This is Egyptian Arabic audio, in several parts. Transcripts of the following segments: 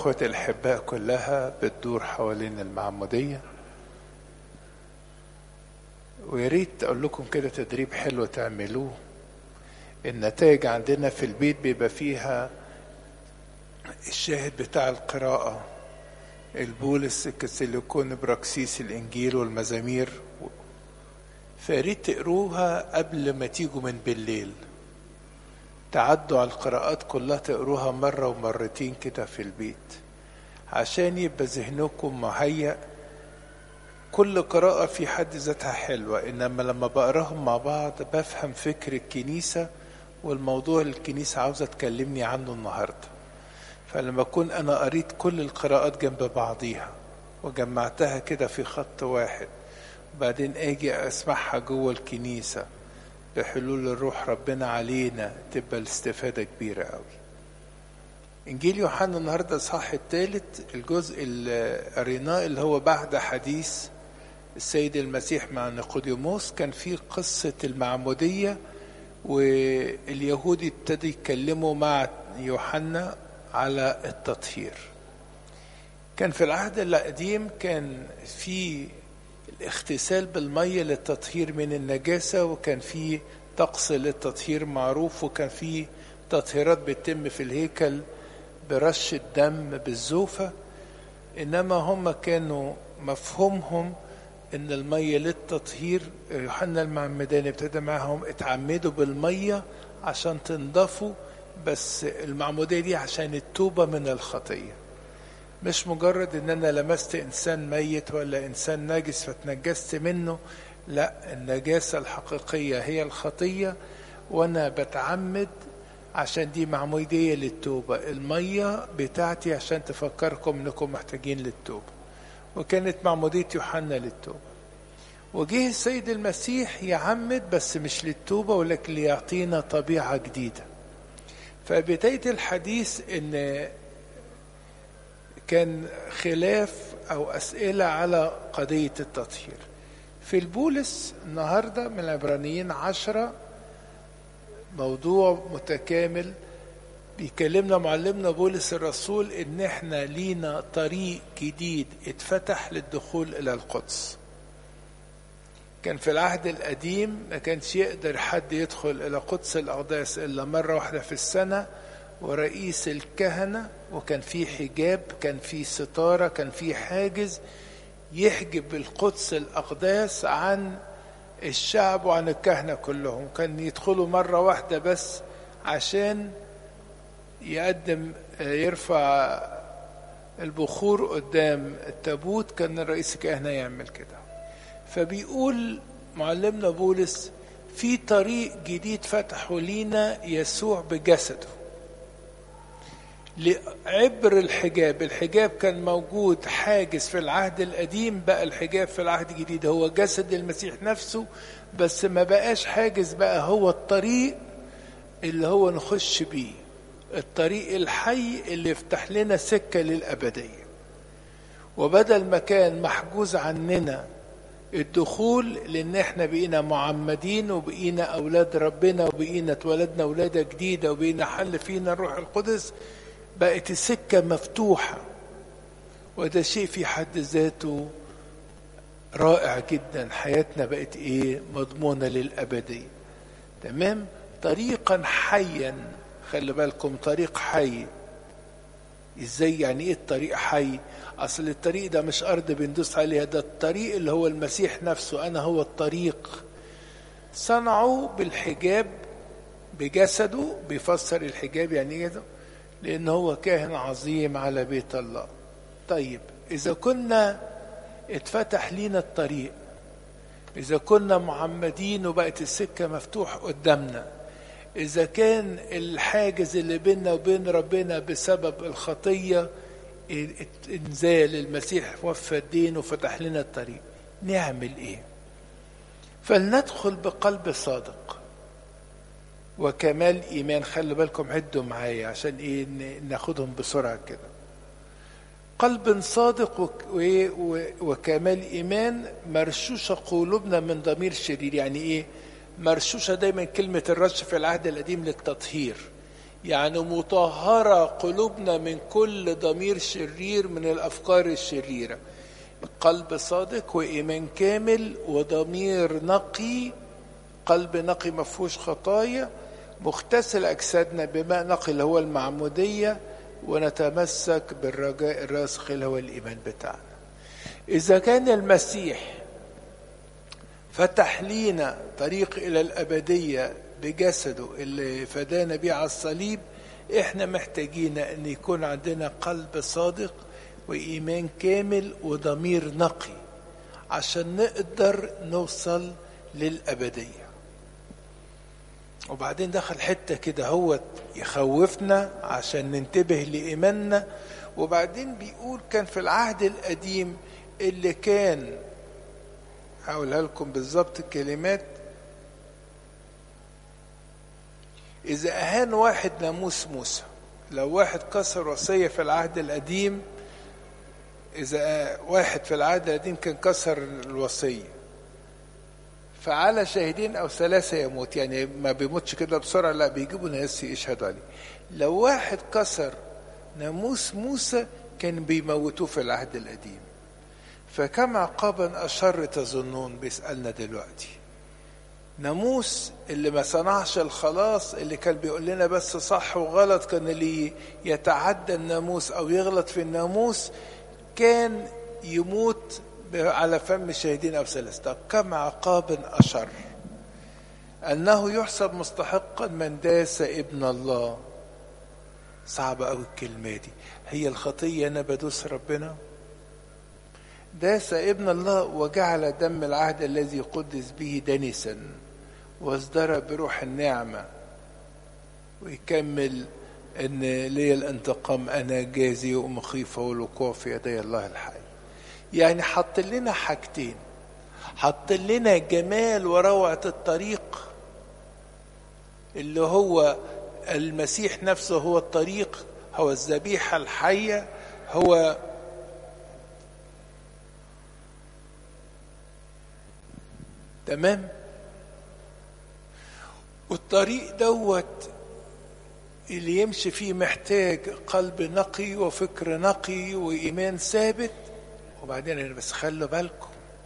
اخوتي الاحباء كلها بتدور حوالين المعموديه ويا ريت اقول لكم كده تدريب حلو تعملوه النتائج عندنا في البيت بيبقى فيها الشاهد بتاع القراءة البولس الكسيليكون براكسيس الإنجيل والمزامير فياريت تقروها قبل ما تيجوا من بالليل تعدوا على القراءات كلها تقروها مرة ومرتين كده في البيت عشان يبقى ذهنكم مهيأ كل قراءة في حد ذاتها حلوة إنما لما بقراهم مع بعض بفهم فكر الكنيسة والموضوع اللي الكنيسة عاوزة تكلمني عنه النهاردة فلما أكون أنا قريت كل القراءات جنب بعضيها وجمعتها كده في خط واحد وبعدين أجي أسمعها جوه الكنيسة بحلول الروح ربنا علينا تبقى الاستفادة كبيرة قوي إنجيل يوحنا النهاردة الصح الثالث الجزء اللي قريناه اللي هو بعد حديث السيد المسيح مع نيقوديموس كان في قصة المعمودية واليهود ابتدوا يتكلموا مع يوحنا على التطهير كان في العهد القديم كان في الاغتسال بالمية للتطهير من النجاسة وكان في طقس للتطهير معروف وكان في تطهيرات بتتم في الهيكل برش الدم بالزوفة إنما هم كانوا مفهومهم ان الميه للتطهير يوحنا المعمداني ابتدى معهم اتعمدوا بالميه عشان تنضفوا بس المعموديه دي عشان التوبه من الخطيه مش مجرد ان انا لمست انسان ميت ولا انسان نجس فتنجست منه لا النجاسه الحقيقيه هي الخطيه وانا بتعمد عشان دي معموديه للتوبه الميه بتاعتي عشان تفكركم انكم محتاجين للتوبه وكانت معمودية يوحنا للتوبة وجه السيد المسيح يعمد بس مش للتوبة ولكن ليعطينا طبيعة جديدة فبداية الحديث ان كان خلاف او اسئلة على قضية التطهير في البولس النهاردة من العبرانيين عشرة موضوع متكامل بيكلمنا معلمنا بولس الرسول ان احنا لينا طريق جديد اتفتح للدخول الى القدس كان في العهد القديم ما كانش يقدر حد يدخل الى قدس الاقداس الا مره واحده في السنه ورئيس الكهنه وكان في حجاب كان في ستاره كان في حاجز يحجب القدس الاقداس عن الشعب وعن الكهنه كلهم كان يدخلوا مره واحده بس عشان يقدم يرفع البخور قدام التابوت كان الرئيس الكهنة يعمل كده فبيقول معلمنا بولس في طريق جديد فتحه لينا يسوع بجسده لعبر الحجاب الحجاب كان موجود حاجز في العهد القديم بقى الحجاب في العهد الجديد هو جسد المسيح نفسه بس ما بقاش حاجز بقى هو الطريق اللي هو نخش بيه الطريق الحي اللي يفتح لنا سكة للأبدية وبدل ما كان محجوز عننا الدخول لأن احنا بقينا معمدين وبقينا أولاد ربنا وبقينا اتولدنا ولادة جديدة وبقينا حل فينا الروح القدس بقت السكة مفتوحة وده شيء في حد ذاته رائع جدا حياتنا بقت ايه مضمونة للأبدية تمام طريقا حيا خلي بالكم طريق حي ازاي يعني ايه الطريق حي اصل الطريق ده مش ارض بندوس عليها ده الطريق اللي هو المسيح نفسه انا هو الطريق صنعوا بالحجاب بجسده بيفسر الحجاب يعني ايه ده لان هو كاهن عظيم على بيت الله طيب اذا كنا اتفتح لينا الطريق اذا كنا معمدين وبقت السكه مفتوح قدامنا إذا كان الحاجز اللي بيننا وبين ربنا بسبب الخطية انزال المسيح وفى الدين وفتح لنا الطريق نعمل ايه فلندخل بقلب صادق وكمال ايمان خلي بالكم عدوا معايا عشان ايه ناخدهم بسرعه كده قلب صادق وكمال ايمان مرشوشه قلوبنا من ضمير شرير يعني ايه مرشوشة دايما كلمة الرش في العهد القديم للتطهير يعني مطهرة قلوبنا من كل ضمير شرير من الأفكار الشريرة قلب صادق وإيمان كامل وضمير نقي قلب نقي مفهوش خطايا مغتسل أجسادنا بماء نقي اللي هو المعمودية ونتمسك بالرجاء الراسخ اللي هو الإيمان بتاعنا إذا كان المسيح فتح لينا طريق إلى الأبدية بجسده اللي فدانا بيه على الصليب احنا محتاجين ان يكون عندنا قلب صادق وايمان كامل وضمير نقي عشان نقدر نوصل للابديه وبعدين دخل حته كده هو يخوفنا عشان ننتبه لايماننا وبعدين بيقول كان في العهد القديم اللي كان هقولها لكم بالظبط الكلمات إذا أهان واحد ناموس موسى لو واحد كسر وصية في العهد القديم إذا واحد في العهد القديم كان كسر الوصية فعلى شاهدين أو ثلاثة يموت يعني ما بيموتش كده بسرعة لا بيجيبوا ناس يشهدوا عليه لو واحد كسر ناموس موسى كان بيموتوه في العهد القديم فكم عقابا أشر تظنون بيسألنا دلوقتي ناموس اللي ما صنعش الخلاص اللي كان بيقول لنا بس صح وغلط كان اللي يتعدى الناموس او يغلط في الناموس كان يموت على فم الشاهدين او ثلاثة طب كم عقاب اشر انه يحسب مستحقا من داس ابن الله صعبة قوي الكلمة دي هي الخطية انا بدوس ربنا داس ابن الله وجعل دم العهد الذي قدس به دنسا وازدرى بروح النعمة ويكمل ان لي الانتقام انا جازي ومخيفة والوقوع في يدي الله الحي يعني حط لنا حاجتين حط لنا جمال وروعة الطريق اللي هو المسيح نفسه هو الطريق هو الذبيحة الحية هو تمام والطريق دوت اللي يمشي فيه محتاج قلب نقي وفكر نقي وإيمان ثابت وبعدين أنا بس خلوا بالكم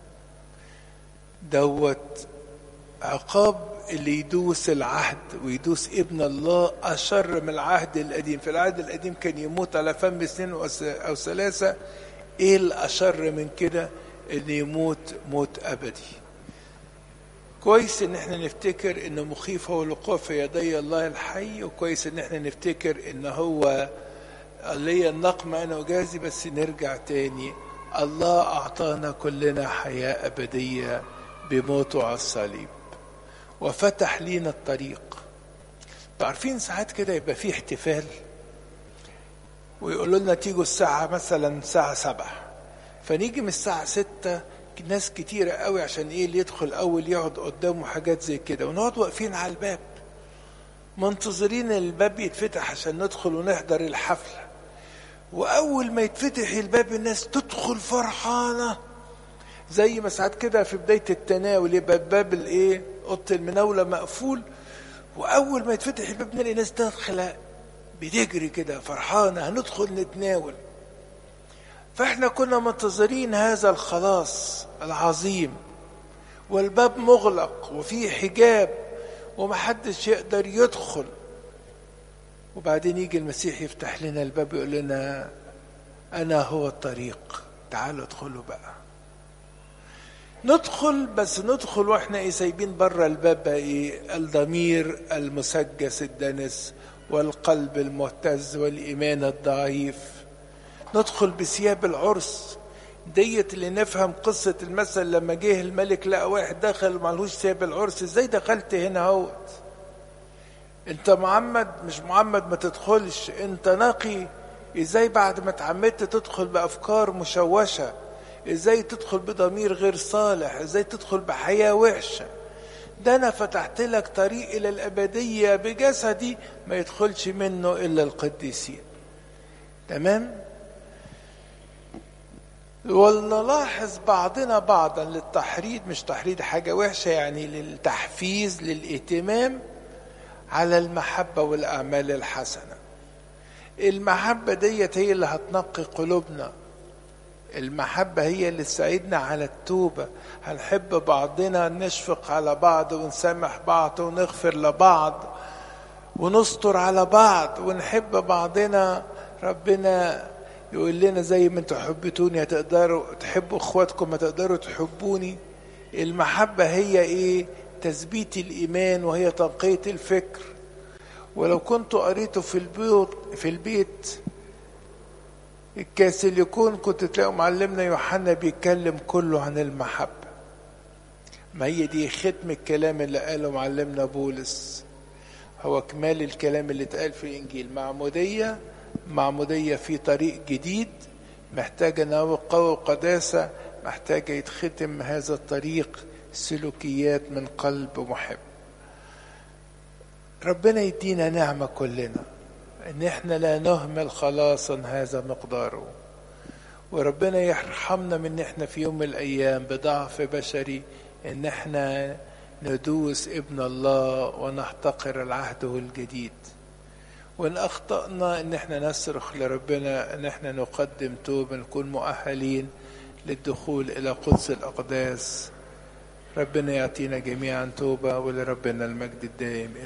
دوت عقاب اللي يدوس العهد ويدوس ابن الله أشر من العهد القديم في العهد القديم كان يموت على فم اثنين أو ثلاثة إيه الأشر من كده إن يموت موت أبدي كويس ان احنا نفتكر ان مخيف هو الوقوع في يدي الله الحي وكويس ان احنا نفتكر ان هو ليا النقمة انا وجازي بس نرجع تاني الله اعطانا كلنا حياة ابدية بموته على الصليب وفتح لينا الطريق عارفين ساعات كده يبقى في احتفال ويقولوا لنا تيجوا الساعة مثلا الساعة سبعة فنيجي من الساعة ستة ناس كتيرة قوي عشان ايه اللي يدخل اول يقعد قدامه حاجات زي كده ونقعد واقفين على الباب منتظرين الباب يتفتح عشان ندخل ونحضر الحفلة واول ما يتفتح الباب الناس تدخل فرحانة زي ما ساعات كده في بداية التناول يبقى باب الايه اوضه المناولة مقفول واول ما يتفتح الباب نلاقي ناس داخلة بتجري كده فرحانة هندخل نتناول فاحنا كنا منتظرين هذا الخلاص العظيم والباب مغلق وفيه حجاب ومحدش يقدر يدخل وبعدين يجي المسيح يفتح لنا الباب يقول لنا انا هو الطريق تعالوا ادخلوا بقى ندخل بس ندخل واحنا ايه سايبين بره الباب بقى ايه الضمير المسجس الدنس والقلب المهتز والايمان الضعيف ندخل بثياب العرس ديت اللي نفهم قصة المثل لما جه الملك لقى واحد دخل معلهوش ثياب العرس ازاي دخلت هنا اهوت انت معمد مش معمد ما تدخلش انت نقي ازاي بعد ما اتعمدت تدخل بافكار مشوشة ازاي تدخل بضمير غير صالح ازاي تدخل بحياة وحشة ده انا فتحت لك طريق الى الابدية بجسدي ما يدخلش منه الا القديسين تمام ونلاحظ بعضنا بعضا للتحريض مش تحريض حاجة وحشة يعني للتحفيز للاهتمام على المحبة والأعمال الحسنة المحبة ديت هي اللي هتنقي قلوبنا المحبة هي اللي تساعدنا على التوبة هنحب بعضنا نشفق على بعض ونسامح بعض ونغفر لبعض ونستر على بعض ونحب بعضنا ربنا يقول لنا زي ما انتوا حبيتوني هتقدروا تحبوا اخواتكم هتقدروا تحبوني المحبة هي ايه تثبيت الايمان وهي تنقية الفكر ولو كنتوا قريتوا في البيت في البيت الكاسيليكون كنت تلاقوا معلمنا يوحنا بيتكلم كله عن المحبة ما هي دي ختم الكلام اللي قاله معلمنا بولس هو كمال الكلام اللي اتقال في الإنجيل معمودية معمودية في طريق جديد محتاجة نوى قوة وقداسة محتاجة يتختم هذا الطريق سلوكيات من قلب محب ربنا يدينا نعمة كلنا ان احنا لا نهمل خلاصا هذا مقداره وربنا يرحمنا من ان احنا في يوم من الايام بضعف بشري ان احنا ندوس ابن الله ونحتقر العهده الجديد وان اخطانا ان احنا نصرخ لربنا ان احنا نقدم توبه نكون مؤهلين للدخول الى قدس الاقداس ربنا يعطينا جميعا توبه ولربنا المجد الدائم